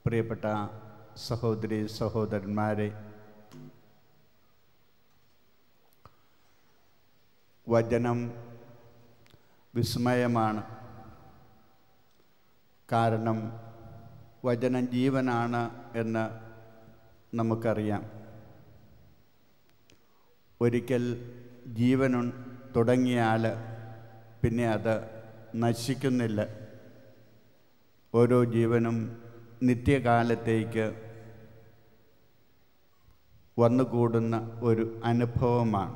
പ്രിയപ്പെട്ട സഹോദരി സഹോദരന്മാരെ വചനം വിസ്മയമാണ് കാരണം വചനം ജീവനാണ് എന്ന് നമുക്കറിയാം ഒരിക്കൽ ജീവൻ തുടങ്ങിയാൽ പിന്നെ അത് നശിക്കുന്നില്ല ഓരോ ജീവനും നിത്യകാലത്തേക്ക് വന്നുകൂടുന്ന ഒരു അനുഭവമാണ്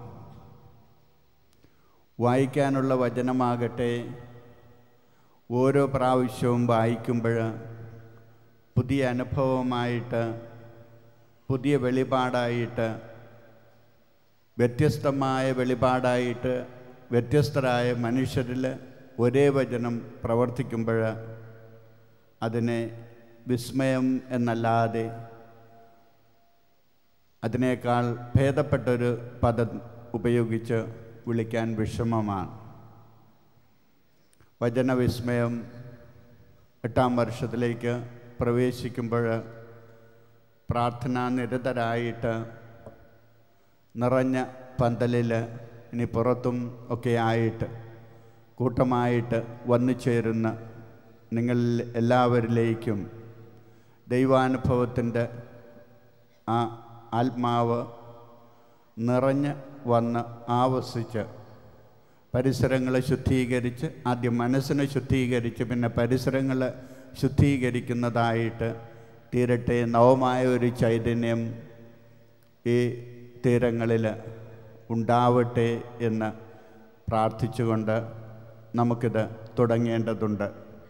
വായിക്കാനുള്ള വചനമാകട്ടെ ഓരോ പ്രാവശ്യവും വായിക്കുമ്പോൾ പുതിയ അനുഭവമായിട്ട് പുതിയ വെളിപാടായിട്ട് വ്യത്യസ്തമായ വെളിപാടായിട്ട് വ്യത്യസ്തരായ മനുഷ്യരിൽ ഒരേ വചനം പ്രവർത്തിക്കുമ്പോൾ അതിനെ വിസ്മയം എന്നല്ലാതെ അതിനേക്കാൾ ഭേദപ്പെട്ടൊരു പദം ഉപയോഗിച്ച് വിളിക്കാൻ വിഷമമാണ് വചനവിസ്മയം എട്ടാം വർഷത്തിലേക്ക് പ്രവേശിക്കുമ്പോൾ പ്രാർത്ഥനാ നിരതരായിട്ട് നിറഞ്ഞ പന്തലിൽ ഇനി പുറത്തും ഒക്കെ ആയിട്ട് കൂട്ടമായിട്ട് വന്നു ചേരുന്ന നിങ്ങൾ എല്ലാവരിലേക്കും ദൈവാനുഭവത്തിൻ്റെ ആ ആത്മാവ് നിറഞ്ഞ് വന്ന് ആവസിച്ച് പരിസരങ്ങളെ ശുദ്ധീകരിച്ച് ആദ്യം മനസ്സിനെ ശുദ്ധീകരിച്ച് പിന്നെ പരിസരങ്ങളെ ശുദ്ധീകരിക്കുന്നതായിട്ട് തീരട്ടെ നവമായ ഒരു ചൈതന്യം ഈ തീരങ്ങളിൽ ഉണ്ടാവട്ടെ എന്ന് പ്രാർത്ഥിച്ചുകൊണ്ട് നമുക്കിത് തുടങ്ങേണ്ടതുണ്ട്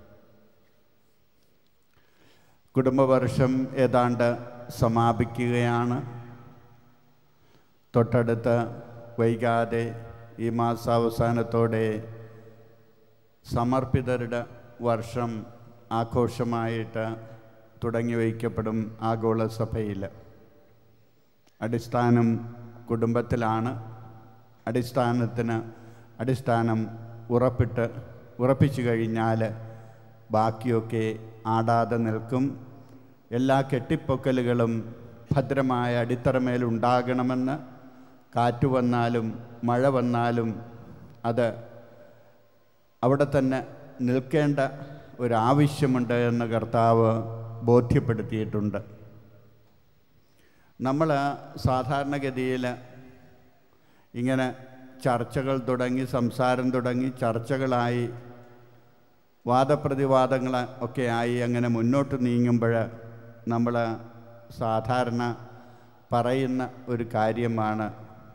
കുടുംബവർഷം ഏതാണ്ട് സമാപിക്കുകയാണ് തൊട്ടടുത്ത് വൈകാതെ ഈ മാസാവസാനത്തോടെ സമർപ്പിതരുടെ വർഷം ആഘോഷമായിട്ട് തുടങ്ങി വയ്ക്കപ്പെടും ആഗോള സഭയിൽ അടിസ്ഥാനം കുടുംബത്തിലാണ് അടിസ്ഥാനത്തിന് അടിസ്ഥാനം ഉറപ്പിട്ട് ഉറപ്പിച്ചു കഴിഞ്ഞാൽ ബാക്കിയൊക്കെ ആടാതെ നിൽക്കും എല്ലാ കെട്ടിപ്പൊക്കലുകളും ഭദ്രമായ അടിത്തറമേലുണ്ടാകണമെന്ന് കാറ്റ് വന്നാലും മഴ വന്നാലും അത് അവിടെ തന്നെ നിൽക്കേണ്ട ഒരാവശ്യമുണ്ട് എന്ന് കർത്താവ് ബോധ്യപ്പെടുത്തിയിട്ടുണ്ട് നമ്മൾ സാധാരണഗതിയിൽ ഇങ്ങനെ ചർച്ചകൾ തുടങ്ങി സംസാരം തുടങ്ങി ചർച്ചകളായി വാദപ്രതിവാദങ്ങൾ ഒക്കെ ആയി അങ്ങനെ മുന്നോട്ട് നീങ്ങുമ്പോൾ നമ്മൾ സാധാരണ പറയുന്ന ഒരു കാര്യമാണ്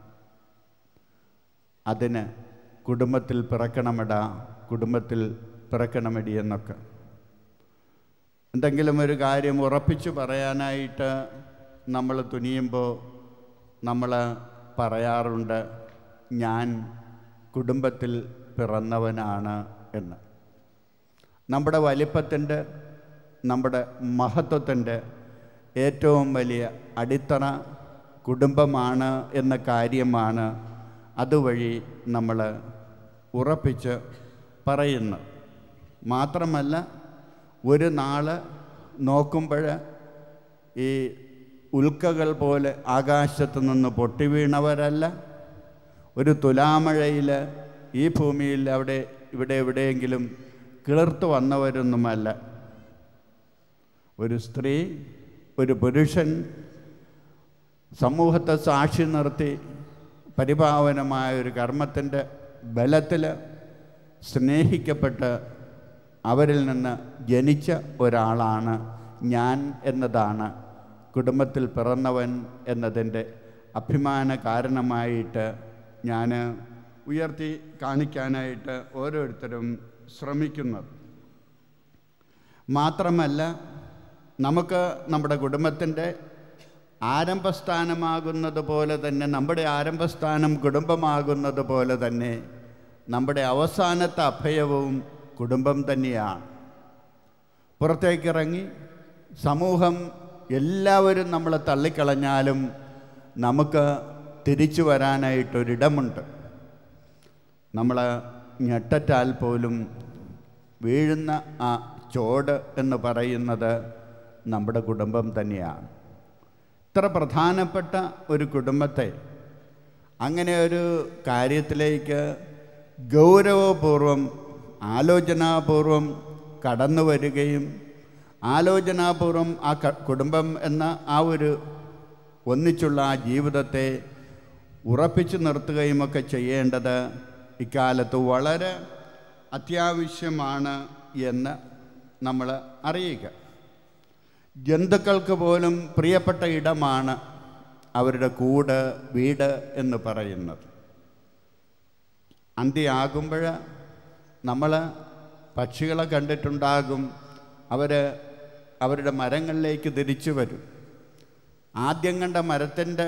അതിന് കുടുംബത്തിൽ പിറക്കണമിട കുടുംബത്തിൽ പിറക്കണമിടി എന്നൊക്കെ എന്തെങ്കിലും ഒരു കാര്യം ഉറപ്പിച്ചു പറയാനായിട്ട് നമ്മൾ തുനിയുമ്പോൾ നമ്മൾ പറയാറുണ്ട് ഞാൻ കുടുംബത്തിൽ പിറന്നവനാണ് എന്ന് നമ്മുടെ വലിപ്പത്തിൻ്റെ നമ്മുടെ മഹത്വത്തിൻ്റെ ഏറ്റവും വലിയ അടിത്തറ കുടുംബമാണ് എന്ന കാര്യമാണ് അതുവഴി നമ്മൾ ഉറപ്പിച്ച് പറയുന്നു മാത്രമല്ല ഒരു നാൾ നോക്കുമ്പോൾ ഈ ഉൽക്കകൾ പോലെ ആകാശത്ത് നിന്ന് പൊട്ടി വീണവരല്ല ഒരു തുലാമഴയിൽ ഈ ഭൂമിയിൽ അവിടെ ഇവിടെ എവിടെയെങ്കിലും കിളിർത്ത് വന്നവരൊന്നുമല്ല ഒരു സ്ത്രീ ഒരു പുരുഷൻ സമൂഹത്തെ സാക്ഷി നിർത്തി പരിഭാവനമായ ഒരു കർമ്മത്തിൻ്റെ ബലത്തിൽ സ്നേഹിക്കപ്പെട്ട് അവരിൽ നിന്ന് ജനിച്ച ഒരാളാണ് ഞാൻ എന്നതാണ് കുടുംബത്തിൽ പിറന്നവൻ എന്നതിൻ്റെ അഭിമാന കാരണമായിട്ട് ഞാൻ ഉയർത്തി കാണിക്കാനായിട്ട് ഓരോരുത്തരും ശ്രമിക്കുന്നത് മാത്രമല്ല നമുക്ക് നമ്മുടെ കുടുംബത്തിൻ്റെ ആരംഭസ്ഥാനമാകുന്നത് പോലെ തന്നെ നമ്മുടെ ആരംഭസ്ഥാനം കുടുംബമാകുന്നത് പോലെ തന്നെ നമ്മുടെ അവസാനത്തെ അഭയവും കുടുംബം തന്നെയാണ് പുറത്തേക്കിറങ്ങി സമൂഹം എല്ലാവരും നമ്മളെ തള്ളിക്കളഞ്ഞാലും നമുക്ക് തിരിച്ചു വരാനായിട്ടൊരിടമുണ്ട് നമ്മൾ ഞെട്ടറ്റാൽ പോലും വീഴുന്ന ആ ചോട് എന്ന് പറയുന്നത് നമ്മുടെ കുടുംബം തന്നെയാണ് ഇത്ര പ്രധാനപ്പെട്ട ഒരു കുടുംബത്തെ അങ്ങനെ ഒരു കാര്യത്തിലേക്ക് ഗൗരവപൂർവം ആലോചനാപൂർവം കടന്നു വരികയും ആലോചനാപൂർവം ആ ക- കുടുംബം എന്ന ആ ഒരു ഒന്നിച്ചുള്ള ആ ജീവിതത്തെ ഉറപ്പിച്ചു നിർത്തുകയുമൊക്കെ ചെയ്യേണ്ടത് ഇക്കാലത്ത് വളരെ അത്യാവശ്യമാണ് എന്ന് നമ്മൾ അറിയുക ജന്തുക്കൾക്ക് പോലും പ്രിയപ്പെട്ട ഇടമാണ് അവരുടെ കൂട് വീട് എന്ന് പറയുന്നത് അന്ത്യയാകുമ്പോൾ നമ്മൾ പക്ഷികളെ കണ്ടിട്ടുണ്ടാകും അവർ അവരുടെ മരങ്ങളിലേക്ക് തിരിച്ചു വരും ആദ്യം കണ്ട മരത്തിൻ്റെ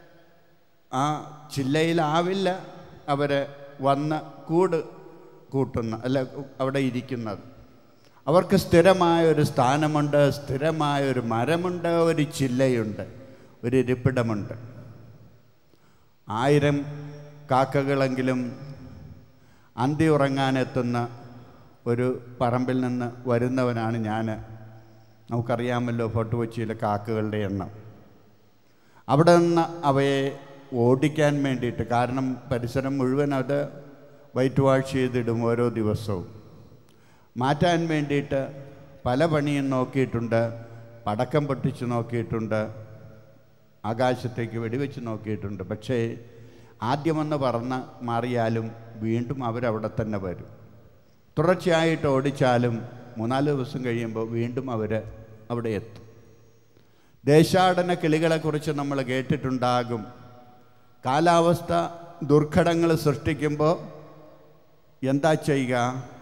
ആ ചില്ലയിലാവില്ല അവർ വന്ന് കൂട് കൂട്ടുന്ന അല്ല അവിടെ ഇരിക്കുന്നത് അവർക്ക് സ്ഥിരമായ ഒരു സ്ഥാനമുണ്ട് സ്ഥിരമായ ഒരു മരമുണ്ട് ഒരു ചില്ലയുണ്ട് ഒരു ഇരിപ്പിടമുണ്ട് ആയിരം കാക്കകളെങ്കിലും അന്തി ഉറങ്ങാനെത്തുന്ന ഒരു പറമ്പിൽ നിന്ന് വരുന്നവനാണ് ഞാൻ നമുക്കറിയാമല്ലോ ഫോർട്ട് കൊച്ചിയിലെ കാക്കകളുടെ എണ്ണം അവിടെ നിന്ന് അവയെ ഓടിക്കാൻ വേണ്ടിയിട്ട് കാരണം പരിസരം മുഴുവൻ അത് വൈറ്റ് വാഷ് ചെയ്തിടും ഓരോ ദിവസവും മാറ്റാൻ വേണ്ടിയിട്ട് പല പണിയും നോക്കിയിട്ടുണ്ട് പടക്കം പൊട്ടിച്ച് നോക്കിയിട്ടുണ്ട് ആകാശത്തേക്ക് വെടിവെച്ച് നോക്കിയിട്ടുണ്ട് പക്ഷേ ആദ്യമെന്ന് പറഞ്ഞ് മാറിയാലും വീണ്ടും അവരവിടെ തന്നെ വരും തുടർച്ചയായിട്ട് ഓടിച്ചാലും മൂന്നാല് ദിവസം കഴിയുമ്പോൾ വീണ്ടും അവർ അവിടെ എത്തും ദേശാടന കിളികളെക്കുറിച്ച് നമ്മൾ കേട്ടിട്ടുണ്ടാകും കാലാവസ്ഥ ദുർഘടങ്ങൾ സൃഷ്ടിക്കുമ്പോൾ എന്താ ചെയ്യുക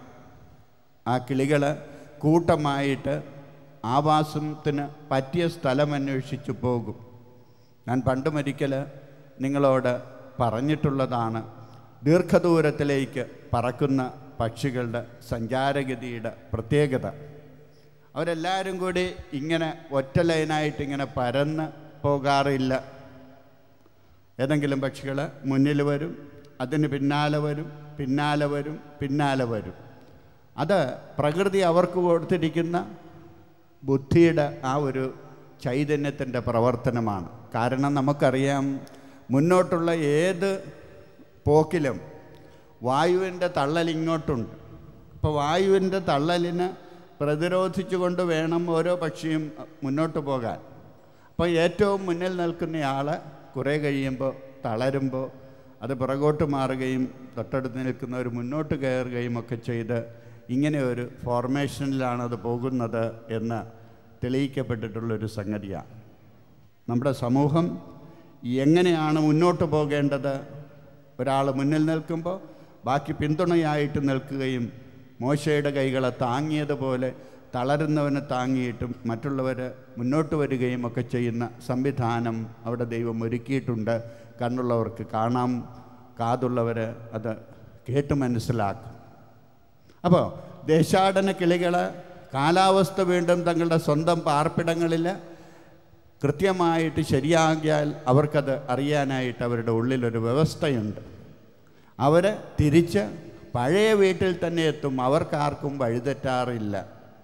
ആ കിളികൾ കൂട്ടമായിട്ട് ആവാസത്തിന് പറ്റിയ സ്ഥലം അന്വേഷിച്ചു പോകും ഞാൻ പണ്ട് ഒരിക്കൽ നിങ്ങളോട് പറഞ്ഞിട്ടുള്ളതാണ് ദീർഘദൂരത്തിലേക്ക് പറക്കുന്ന പക്ഷികളുടെ സഞ്ചാരഗതിയുടെ പ്രത്യേകത അവരെല്ലാവരും കൂടി ഇങ്ങനെ ഒറ്റ ലൈനായിട്ട് ഇങ്ങനെ പരന്ന് പോകാറില്ല ഏതെങ്കിലും പക്ഷികൾ മുന്നിൽ വരും അതിന് പിന്നാലെ വരും പിന്നാലെ വരും പിന്നാലെ വരും അത് പ്രകൃതി അവർക്ക് കൊടുത്തിരിക്കുന്ന ബുദ്ധിയുടെ ആ ഒരു ചൈതന്യത്തിൻ്റെ പ്രവർത്തനമാണ് കാരണം നമുക്കറിയാം മുന്നോട്ടുള്ള ഏത് പോക്കിലും വായുവിൻ്റെ തള്ളൽ ഇങ്ങോട്ടുണ്ട് അപ്പോൾ വായുവിൻ്റെ തള്ളലിന് പ്രതിരോധിച്ചുകൊണ്ട് വേണം ഓരോ പക്ഷിയും മുന്നോട്ട് പോകാൻ അപ്പോൾ ഏറ്റവും മുന്നിൽ നിൽക്കുന്നയാൾ കുറേ കഴിയുമ്പോൾ തളരുമ്പോൾ അത് പുറകോട്ട് മാറുകയും തൊട്ടടുത്ത് നിൽക്കുന്നവർ മുന്നോട്ട് കയറുകയും ഒക്കെ ചെയ്ത് ഇങ്ങനെ ഒരു ഫോർമേഷനിലാണ് അത് പോകുന്നത് എന്ന് തെളിയിക്കപ്പെട്ടിട്ടുള്ളൊരു സംഗതിയാണ് നമ്മുടെ സമൂഹം എങ്ങനെയാണ് മുന്നോട്ട് പോകേണ്ടത് ഒരാൾ മുന്നിൽ നിൽക്കുമ്പോൾ ബാക്കി പിന്തുണയായിട്ട് നിൽക്കുകയും മോശയുടെ കൈകളെ താങ്ങിയതുപോലെ തളരുന്നവനെ താങ്ങിയിട്ടും മറ്റുള്ളവർ മുന്നോട്ട് വരികയും ഒക്കെ ചെയ്യുന്ന സംവിധാനം അവിടെ ദൈവം ഒരുക്കിയിട്ടുണ്ട് കണ്ണുള്ളവർക്ക് കാണാം കാതുള്ളവർ അത് കേട്ട് മനസ്സിലാക്കും അപ്പോൾ ദേശാടന കിളികൾ കാലാവസ്ഥ വീണ്ടും തങ്ങളുടെ സ്വന്തം പാർപ്പിടങ്ങളിൽ കൃത്യമായിട്ട് ശരിയാകിയാൽ അവർക്കത് അറിയാനായിട്ട് അവരുടെ ഉള്ളിലൊരു വ്യവസ്ഥയുണ്ട് അവർ തിരിച്ച് പഴയ വീട്ടിൽ തന്നെ എത്തും അവർക്കാർക്കും വഴിതെറ്റാറില്ല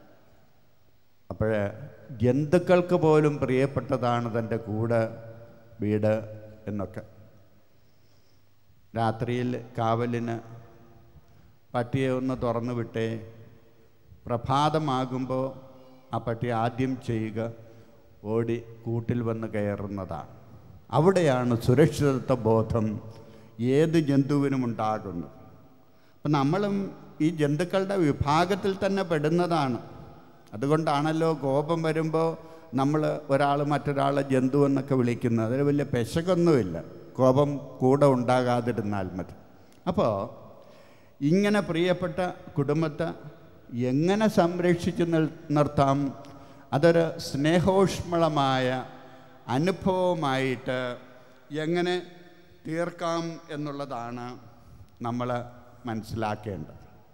അപ്പോൾ ജന്തുക്കൾക്ക് പോലും പ്രിയപ്പെട്ടതാണ് തൻ്റെ കൂട് വീട് എന്നൊക്കെ രാത്രിയിൽ കാവലിന് പട്ടിയെ ഒന്ന് തുറന്നു വിട്ടേ പ്രഭാതമാകുമ്പോൾ ആ പട്ടി ആദ്യം ചെയ്യുക ഓടി കൂട്ടിൽ വന്ന് കയറുന്നതാണ് അവിടെയാണ് സുരക്ഷിതത്വ ബോധം ഏത് ജന്തുവിനും ഉണ്ടാകുന്നത് അപ്പം നമ്മളും ഈ ജന്തുക്കളുടെ വിഭാഗത്തിൽ തന്നെ പെടുന്നതാണ് അതുകൊണ്ടാണല്ലോ കോപം വരുമ്പോൾ നമ്മൾ ഒരാൾ മറ്റൊരാളെ ജന്തു എന്നൊക്കെ വിളിക്കുന്നത് അതിൽ വലിയ പെശകൊന്നുമില്ല കോപം കൂടെ ഉണ്ടാകാതിരുന്നാൽ മതി അപ്പോൾ ഇങ്ങനെ പ്രിയപ്പെട്ട കുടുംബത്തെ എങ്ങനെ സംരക്ഷിച്ച് നിൽ- നിർത്താം അതൊരു സ്നേഹോഷ്മളമായ അനുഭവമായിട്ട് എങ്ങനെ തീർക്കാം എന്നുള്ളതാണ് നമ്മൾ മനസ്സിലാക്കേണ്ടത്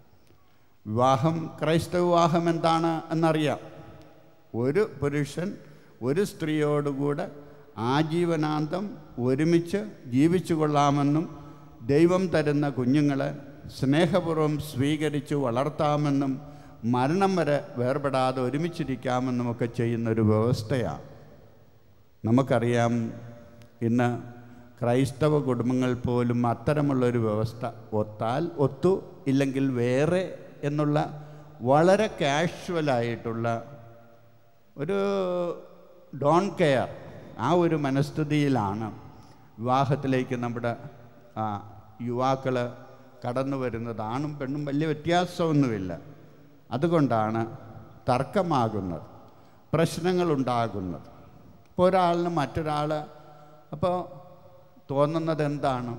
വിവാഹം ക്രൈസ്തവ വിവാഹം എന്താണ് എന്നറിയാം ഒരു പുരുഷൻ ഒരു സ്ത്രീയോടുകൂടെ ആജീവനാന്തം ഒരുമിച്ച് ജീവിച്ചു കൊള്ളാമെന്നും ദൈവം തരുന്ന കുഞ്ഞുങ്ങളെ സ്നേഹപൂർവ്വം സ്വീകരിച്ച് വളർത്താമെന്നും മരണം വരെ വേർപെടാതെ ഒരുമിച്ചിരിക്കാമെന്നുമൊക്കെ ചെയ്യുന്നൊരു വ്യവസ്ഥയാണ് നമുക്കറിയാം ഇന്ന് ക്രൈസ്തവ കുടുംബങ്ങൾ പോലും അത്തരമുള്ളൊരു വ്യവസ്ഥ ഒത്താൽ ഒത്തു ഇല്ലെങ്കിൽ വേറെ എന്നുള്ള വളരെ കാഷ്വലായിട്ടുള്ള ഒരു ഡോൺ കെയർ ആ ഒരു മനസ്ഥിതിയിലാണ് വിവാഹത്തിലേക്ക് നമ്മുടെ യുവാക്കൾ കടന്നു വരുന്നത് ആണും പെണ്ണും വലിയ വ്യത്യാസമൊന്നുമില്ല അതുകൊണ്ടാണ് തർക്കമാകുന്നത് പ്രശ്നങ്ങളുണ്ടാകുന്നത് ഇപ്പോൾ ഒരാളിന് മറ്റൊരാൾ അപ്പോൾ തോന്നുന്നത് എന്താണ്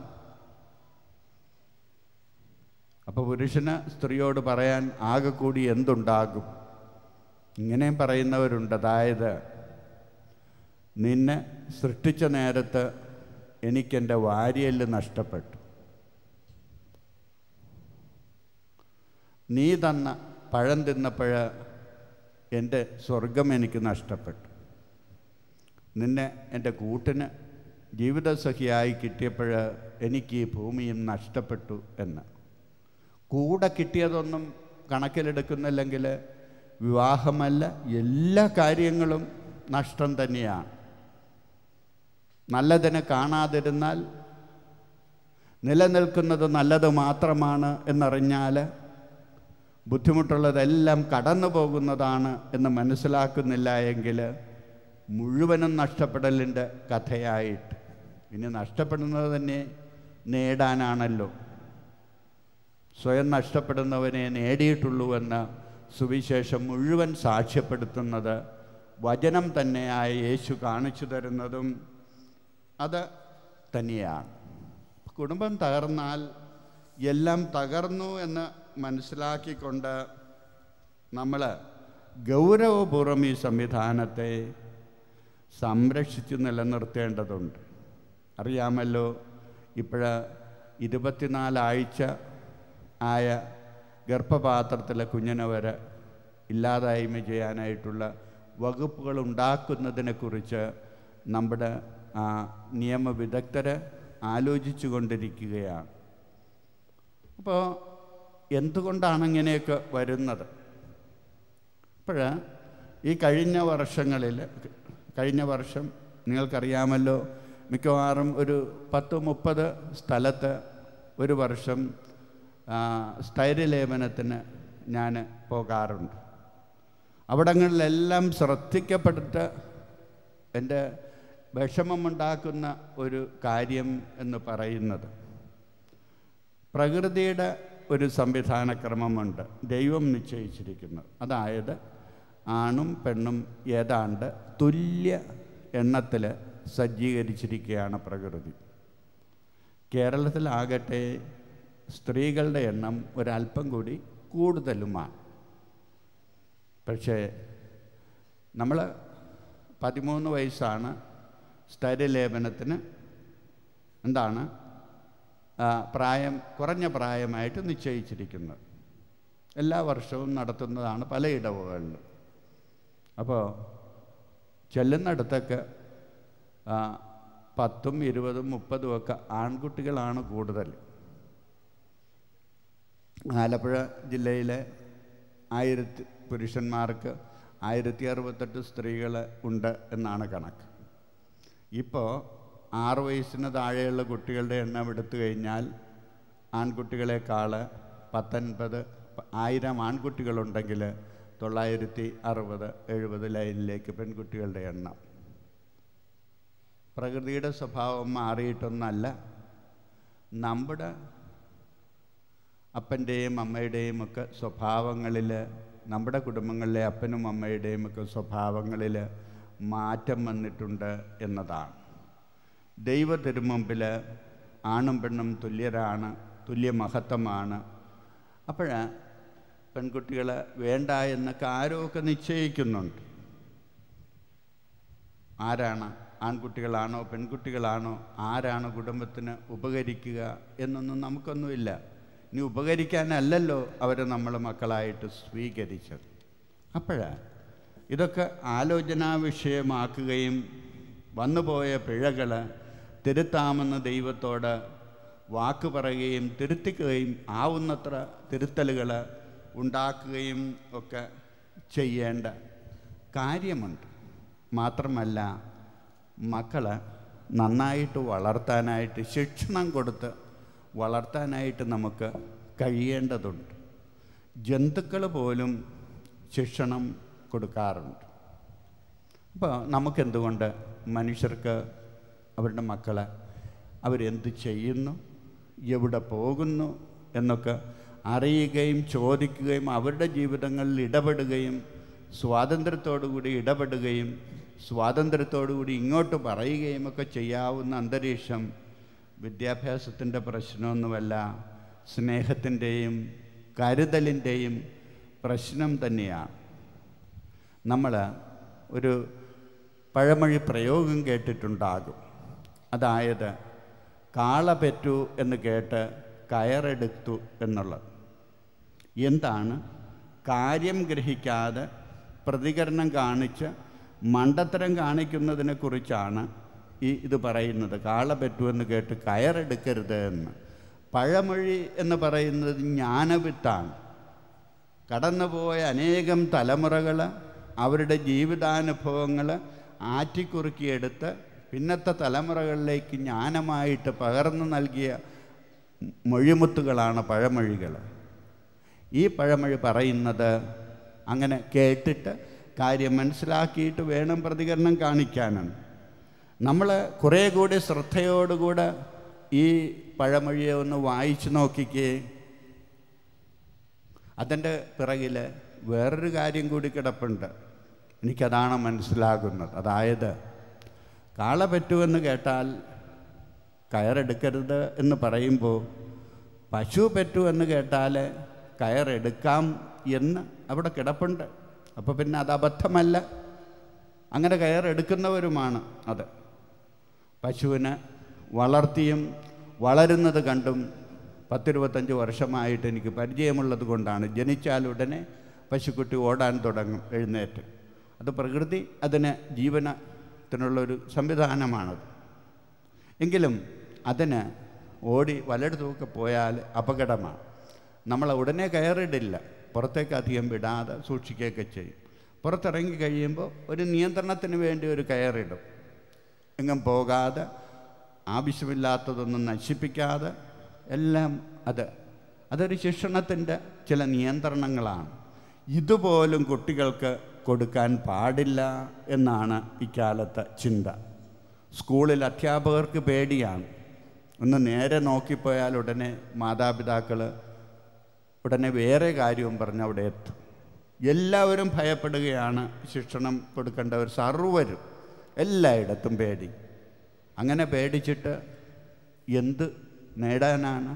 അപ്പോൾ പുരുഷന് സ്ത്രീയോട് പറയാൻ ആകെ കൂടി എന്തുണ്ടാകും ഇങ്ങനെയും പറയുന്നവരുണ്ട് അതായത് നിന്നെ സൃഷ്ടിച്ച നേരത്ത് എനിക്കെൻ്റെ വാരിയല് നഷ്ടപ്പെട്ടു നീ തന്ന പഴം തിന്നപ്പോഴ എൻ്റെ സ്വർഗം എനിക്ക് നഷ്ടപ്പെട്ടു നിന്നെ എൻ്റെ കൂട്ടിന് ജീവിതസഖിയായി കിട്ടിയപ്പോൾ എനിക്ക് ഈ ഭൂമിയും നഷ്ടപ്പെട്ടു എന്ന് കൂടെ കിട്ടിയതൊന്നും കണക്കിലെടുക്കുന്നില്ലെങ്കിൽ വിവാഹമല്ല എല്ലാ കാര്യങ്ങളും നഷ്ടം തന്നെയാണ് നല്ലതിനെ കാണാതിരുന്നാൽ നിലനിൽക്കുന്നത് നല്ലത് മാത്രമാണ് എന്നറിഞ്ഞാൽ ബുദ്ധിമുട്ടുള്ളതെല്ലാം കടന്നു പോകുന്നതാണ് എന്ന് മനസ്സിലാക്കുന്നില്ല എങ്കിൽ മുഴുവനും നഷ്ടപ്പെടലിൻ്റെ കഥയായിട്ട് ഇനി നഷ്ടപ്പെടുന്നത് തന്നെ നേടാനാണല്ലോ സ്വയം നഷ്ടപ്പെടുന്നവനെ നേടിയിട്ടുള്ളൂവെന്ന് സുവിശേഷം മുഴുവൻ സാക്ഷ്യപ്പെടുത്തുന്നത് വചനം തന്നെയായ യേശു കാണിച്ചു തരുന്നതും അത് തന്നെയാണ് കുടുംബം തകർന്നാൽ എല്ലാം തകർന്നു എന്ന് മനസ്സിലാക്കിക്കൊണ്ട് നമ്മൾ ഗൗരവപൂർവ്വം ഈ സംവിധാനത്തെ സംരക്ഷിച്ച് നിലനിർത്തേണ്ടതുണ്ട് അറിയാമല്ലോ ഇപ്പോഴ ഇരുപത്തിനാലാഴ്ച ആയ ഗർഭപാത്രത്തിലെ കുഞ്ഞിനെ വരെ ഇല്ലാതായ്മ ചെയ്യാനായിട്ടുള്ള വകുപ്പുകൾ ഉണ്ടാക്കുന്നതിനെക്കുറിച്ച് നമ്മുടെ ആ, നിയമവിദഗ്ധർ ആലോചിച്ചു കൊണ്ടിരിക്കുകയാണ് അപ്പോൾ എന്തുകൊണ്ടാണ് ഇങ്ങനെയൊക്കെ വരുന്നത് അപ്പോൾ ഈ കഴിഞ്ഞ വർഷങ്ങളിൽ കഴിഞ്ഞ വർഷം നിങ്ങൾക്കറിയാമല്ലോ മിക്കവാറും ഒരു പത്ത് മുപ്പത് സ്ഥലത്ത് ഒരു വർഷം ആ, സ്ഥൈര്യലേപനത്തിന് ഞാൻ പോകാറുണ്ട് അവിടങ്ങളിലെല്ലാം ശ്രദ്ധിക്കപ്പെട്ടിട്ട് എൻ്റെ വിഷമമുണ്ടാക്കുന്ന ഒരു കാര്യം എന്ന് പറയുന്നത് പ്രകൃതിയുടെ ഒരു സംവിധാനക്രമമുണ്ട് ദൈവം നിശ്ചയിച്ചിരിക്കുന്നത് അതായത് ആണും പെണ്ണും ഏതാണ്ട് തുല്യ എണ്ണത്തിൽ സജ്ജീകരിച്ചിരിക്കുകയാണ് പ്രകൃതി കേരളത്തിലാകട്ടെ സ്ത്രീകളുടെ എണ്ണം ഒരല്പം കൂടി കൂടുതലുമാണ് പക്ഷേ നമ്മൾ പതിമൂന്ന് വയസ്സാണ് സ്ഥൈര്യലേപനത്തിന് എന്താണ് ആ, പ്രായം കുറഞ്ഞ പ്രായമായിട്ട് നിശ്ചയിച്ചിരിക്കുന്നത് എല്ലാ വർഷവും നടത്തുന്നതാണ് പല ഇടവുകളിലും അപ്പോൾ ചെല്ലുന്നിടത്തൊക്കെ ആ, പത്തും ഇരുപതും മുപ്പതും ഒക്കെ ആൺകുട്ടികളാണ് കൂടുതൽ ആലപ്പുഴ ജില്ലയിലെ ആയിരത്തി പുരുഷന്മാർക്ക് ആയിരത്തി അറുപത്തെട്ട് സ്ത്രീകൾ ഉണ്ട് എന്നാണ് കണക്ക് ഇപ്പോൾ ആറ് വയസ്സിന് താഴെയുള്ള കുട്ടികളുടെ എണ്ണം എടുത്തു കഴിഞ്ഞാൽ ആൺകുട്ടികളെക്കാൾ പത്തൊൻപത് പ- ആയിരം ആൺകുട്ടികളുണ്ടെങ്കിൽ തൊള്ളായിരത്തി അറുപത് എഴുപത് ലൈനിലേക്ക് പെൺകുട്ടികളുടെ എണ്ണം പ്രകൃതിയുടെ സ്വഭാവം മാറിയിട്ടൊന്നല്ല നമ്മുടെ അപ്പൻ്റെയും അമ്മയുടെയും ഒക്കെ സ്വഭാവങ്ങളിൽ നമ്മുടെ കുടുംബങ്ങളിലെ അപ്പനും അമ്മയുടെയും ഒക്കെ സ്വഭാവങ്ങളിൽ മാറ്റം വന്നിട്ടുണ്ട് എന്നതാണ് ദൈവ തിരുമുമ്പിൽ ആണും പെണ്ണും തുല്യരാണ് തുല്യ മഹത്വമാണ് അപ്പോൾ പെൺകുട്ടികൾ വേണ്ട എന്നൊക്കെ ആരോക്കെ നിശ്ചയിക്കുന്നുണ്ട് ആരാണ് ആൺകുട്ടികളാണോ പെൺകുട്ടികളാണോ ആരാണ് കുടുംബത്തിന് ഉപകരിക്കുക എന്നൊന്നും നമുക്കൊന്നുമില്ല ഇനി ഉപകരിക്കാനല്ലല്ലോ അവർ നമ്മൾ മക്കളായിട്ട് സ്വീകരിച്ചത് അപ്പോഴാ ഇതൊക്കെ ആലോചനാ വിഷയമാക്കുകയും വന്നുപോയ പിഴകൾ തിരുത്താമെന്ന് ദൈവത്തോട് വാക്ക് പറയുകയും തിരുത്തിക്കുകയും ആവുന്നത്ര തിരുത്തലുകൾ ഉണ്ടാക്കുകയും ഒക്കെ ചെയ്യേണ്ട കാര്യമുണ്ട് മാത്രമല്ല മക്കളെ നന്നായിട്ട് വളർത്താനായിട്ട് ശിക്ഷണം കൊടുത്ത് വളർത്താനായിട്ട് നമുക്ക് കഴിയേണ്ടതുണ്ട് ജന്തുക്കൾ പോലും ശിക്ഷണം കൊടുക്കാറുണ്ട് അപ്പോൾ നമുക്കെന്തുകൊണ്ട് മനുഷ്യർക്ക് അവരുടെ മക്കളെ അവരെന്ത് ചെയ്യുന്നു എവിടെ പോകുന്നു എന്നൊക്കെ അറിയുകയും ചോദിക്കുകയും അവരുടെ ജീവിതങ്ങളിൽ ഇടപെടുകയും സ്വാതന്ത്ര്യത്തോടുകൂടി ഇടപെടുകയും സ്വാതന്ത്ര്യത്തോടുകൂടി ഇങ്ങോട്ട് പറയുകയും ഒക്കെ ചെയ്യാവുന്ന അന്തരീക്ഷം വിദ്യാഭ്യാസത്തിൻ്റെ പ്രശ്നമൊന്നുമല്ല സ്നേഹത്തിൻ്റെയും കരുതലിൻ്റെയും പ്രശ്നം തന്നെയാണ് നമ്മൾ ഒരു പഴമൊഴി പ്രയോഗം കേട്ടിട്ടുണ്ടാകും അതായത് കാള പെറ്റു എന്ന് കേട്ട് കയറെടുത്തു എന്നുള്ളത് എന്താണ് കാര്യം ഗ്രഹിക്കാതെ പ്രതികരണം കാണിച്ച് മണ്ടത്തരം കാണിക്കുന്നതിനെ കുറിച്ചാണ് ഈ ഇത് പറയുന്നത് കാള പെറ്റു എന്ന് കേട്ട് കയറെടുക്കരുത് എന്ന് പഴമൊഴി എന്ന് പറയുന്നത് ജ്ഞാനവിത്താണ് കടന്നുപോയ അനേകം തലമുറകൾ അവരുടെ ജീവിതാനുഭവങ്ങൾ ആറ്റിക്കുറുക്കിയെടുത്ത് പിന്നത്തെ തലമുറകളിലേക്ക് ജ്ഞാനമായിട്ട് പകർന്നു നൽകിയ മൊഴിമുത്തുകളാണ് പഴമൊഴികൾ ഈ പഴമൊഴി പറയുന്നത് അങ്ങനെ കേട്ടിട്ട് കാര്യം മനസ്സിലാക്കിയിട്ട് വേണം പ്രതികരണം കാണിക്കാനാണ് നമ്മൾ കുറേ കൂടി ശ്രദ്ധയോടുകൂടെ ഈ പഴമൊഴിയെ ഒന്ന് വായിച്ചു നോക്കിക്കേ അതിൻ്റെ പിറകിൽ വേറൊരു കാര്യം കൂടി കിടപ്പുണ്ട് എനിക്കതാണ് മനസ്സിലാകുന്നത് അതായത് കാള പറ്റുമെന്ന് കേട്ടാൽ കയറെടുക്കരുത് എന്ന് പറയുമ്പോൾ പശു പറ്റു എന്ന് കേട്ടാൽ കയറെടുക്കാം എന്ന് അവിടെ കിടപ്പുണ്ട് അപ്പോൾ പിന്നെ അത് അബദ്ധമല്ല അങ്ങനെ കയറെടുക്കുന്നവരുമാണ് അത് പശുവിനെ വളർത്തിയും വളരുന്നത് കണ്ടും പത്തിരുപത്തഞ്ച് വർഷമായിട്ട് എനിക്ക് പരിചയമുള്ളത് കൊണ്ടാണ് ജനിച്ചാലുടനെ പശുക്കുട്ടി ഓടാൻ തുടങ്ങും എഴുന്നേറ്റ് അത് പ്രകൃതി അതിന് ജീവനത്തിനുള്ളൊരു സംവിധാനമാണത് എങ്കിലും അതിന് ഓടി വലയിടത്തുമൊക്കെ പോയാൽ അപകടമാണ് നമ്മൾ ഉടനെ കയറിടില്ല പുറത്തേക്ക് അധികം വിടാതെ സൂക്ഷിക്കുകയൊക്കെ ചെയ്യും പുറത്തിറങ്ങി കഴിയുമ്പോൾ ഒരു നിയന്ത്രണത്തിന് വേണ്ടി ഒരു കയറിടും എങ്ങും പോകാതെ ആവശ്യമില്ലാത്തതൊന്നും നശിപ്പിക്കാതെ എല്ലാം അത് അതൊരു ശിക്ഷണത്തിൻ്റെ ചില നിയന്ത്രണങ്ങളാണ് ഇതുപോലും കുട്ടികൾക്ക് കൊടുക്കാൻ പാടില്ല എന്നാണ് ഇക്കാലത്തെ ചിന്ത സ്കൂളിൽ അധ്യാപകർക്ക് പേടിയാണ് ഒന്ന് നേരെ നോക്കിപ്പോയാൽ ഉടനെ മാതാപിതാക്കൾ ഉടനെ വേറെ കാര്യവും പറഞ്ഞ് അവിടെ എത്തും എല്ലാവരും ഭയപ്പെടുകയാണ് ശിക്ഷണം കൊടുക്കേണ്ടവർ സർവരും എല്ലായിടത്തും പേടി അങ്ങനെ പേടിച്ചിട്ട് എന്ത് നേടാനാണ്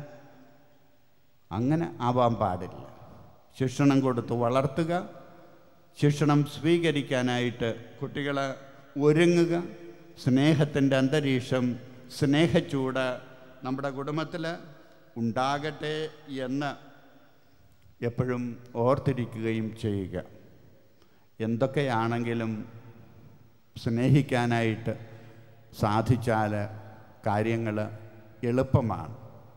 അങ്ങനെ ആവാൻ പാടില്ല ശിക്ഷണം കൊടുത്ത് വളർത്തുക ശിക്ഷണം സ്വീകരിക്കാനായിട്ട് കുട്ടികളെ ഒരുങ്ങുക സ്നേഹത്തിൻ്റെ അന്തരീക്ഷം സ്നേഹച്ചൂട് നമ്മുടെ കുടുംബത്തിൽ ഉണ്ടാകട്ടെ എന്ന് എപ്പോഴും ഓർത്തിരിക്കുകയും ചെയ്യുക എന്തൊക്കെയാണെങ്കിലും സ്നേഹിക്കാനായിട്ട് സാധിച്ചാൽ കാര്യങ്ങൾ എളുപ്പമാണ്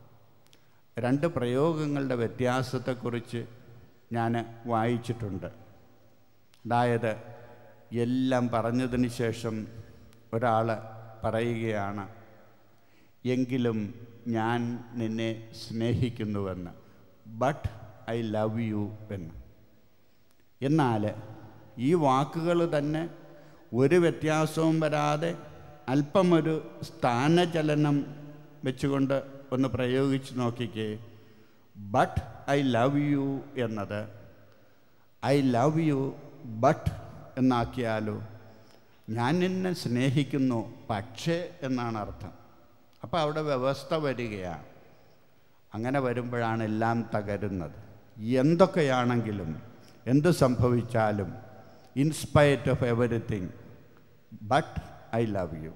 രണ്ട് പ്രയോഗങ്ങളുടെ വ്യത്യാസത്തെക്കുറിച്ച് ഞാൻ വായിച്ചിട്ടുണ്ട് അതായത് എല്ലാം പറഞ്ഞതിന് ശേഷം ഒരാൾ പറയുകയാണ് എങ്കിലും ഞാൻ നിന്നെ സ്നേഹിക്കുന്നുവെന്ന് ബട്ട് ഐ ലവ് യു എന്ന് എന്നാൽ ഈ വാക്കുകൾ തന്നെ ഒരു വ്യത്യാസവും വരാതെ അല്പം ഒരു സ്ഥാനചലനം വെച്ചുകൊണ്ട് ഒന്ന് പ്രയോഗിച്ച് നോക്കിക്കേ ബട്ട് ഐ ലവ് യു എന്നത് ഐ ലവ് യു ബട്ട് എന്നാക്കിയാലോ ഞാൻ നിന്നെ സ്നേഹിക്കുന്നു പക്ഷേ എന്നാണ് അർത്ഥം അപ്പോൾ അവിടെ വ്യവസ്ഥ വരികയാണ് അങ്ങനെ വരുമ്പോഴാണ് എല്ലാം തകരുന്നത് എന്തൊക്കെയാണെങ്കിലും എന്ത് സംഭവിച്ചാലും in spite of everything but I love you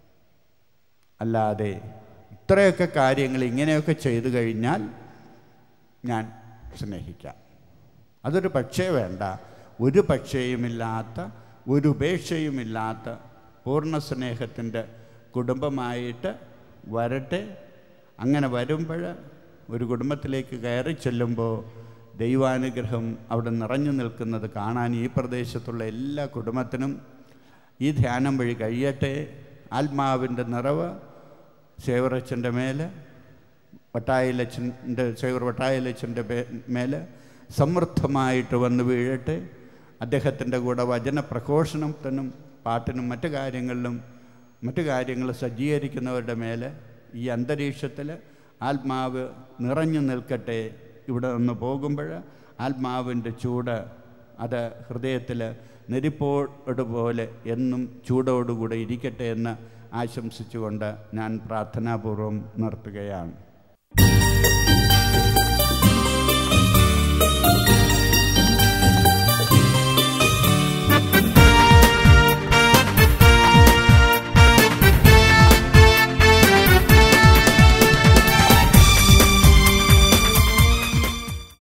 അല്ലാതെ ഇത്രയൊക്കെ കാര്യങ്ങൾ ഇങ്ങനെയൊക്കെ ചെയ്തു കഴിഞ്ഞാൽ ഞാൻ സ്നേഹിക്കാം അതൊരു പക്ഷേ വേണ്ട ഒരു പക്ഷേയുമില്ലാത്ത ഒരു ഉപേക്ഷയുമില്ലാത്ത പൂർണ്ണ സ്നേഹത്തിൻ്റെ കുടുംബമായിട്ട് വരട്ടെ അങ്ങനെ വരുമ്പോൾ ഒരു കുടുംബത്തിലേക്ക് കയറി ചെല്ലുമ്പോൾ ദൈവാനുഗ്രഹം അവിടെ നിറഞ്ഞു നിൽക്കുന്നത് കാണാൻ ഈ പ്രദേശത്തുള്ള എല്ലാ കുടുംബത്തിനും ഈ ധ്യാനം വഴി കഴിയട്ടെ ആത്മാവിൻ്റെ നിറവ് സേവറച്ചൻ്റെ മേലെ വട്ടായിലച്ചൻ്റെ സേവർ വട്ടായിലച്ചൻ്റെ മേലെ സമൃദ്ധമായിട്ട് വന്ന് വീഴട്ടെ അദ്ദേഹത്തിൻ്റെ കൂടെ വചന പ്രഘോഷണത്തിനും പാട്ടിനും മറ്റു കാര്യങ്ങളിലും മറ്റു കാര്യങ്ങൾ സജ്ജീകരിക്കുന്നവരുടെ മേലെ ഈ അന്തരീക്ഷത്തിൽ ആത്മാവ് നിറഞ്ഞു നിൽക്കട്ടെ ഇവിടെ നിന്ന് പോകുമ്പോൾ ആത്മാവിൻ്റെ ചൂട് അത് ഹൃദയത്തിൽ നെരിപ്പോട് പോലെ എന്നും ചൂടോടുകൂടെ ഇരിക്കട്ടെ എന്ന് ആശംസിച്ചുകൊണ്ട് ഞാൻ പ്രാർത്ഥനാപൂർവം നിർത്തുകയാണ്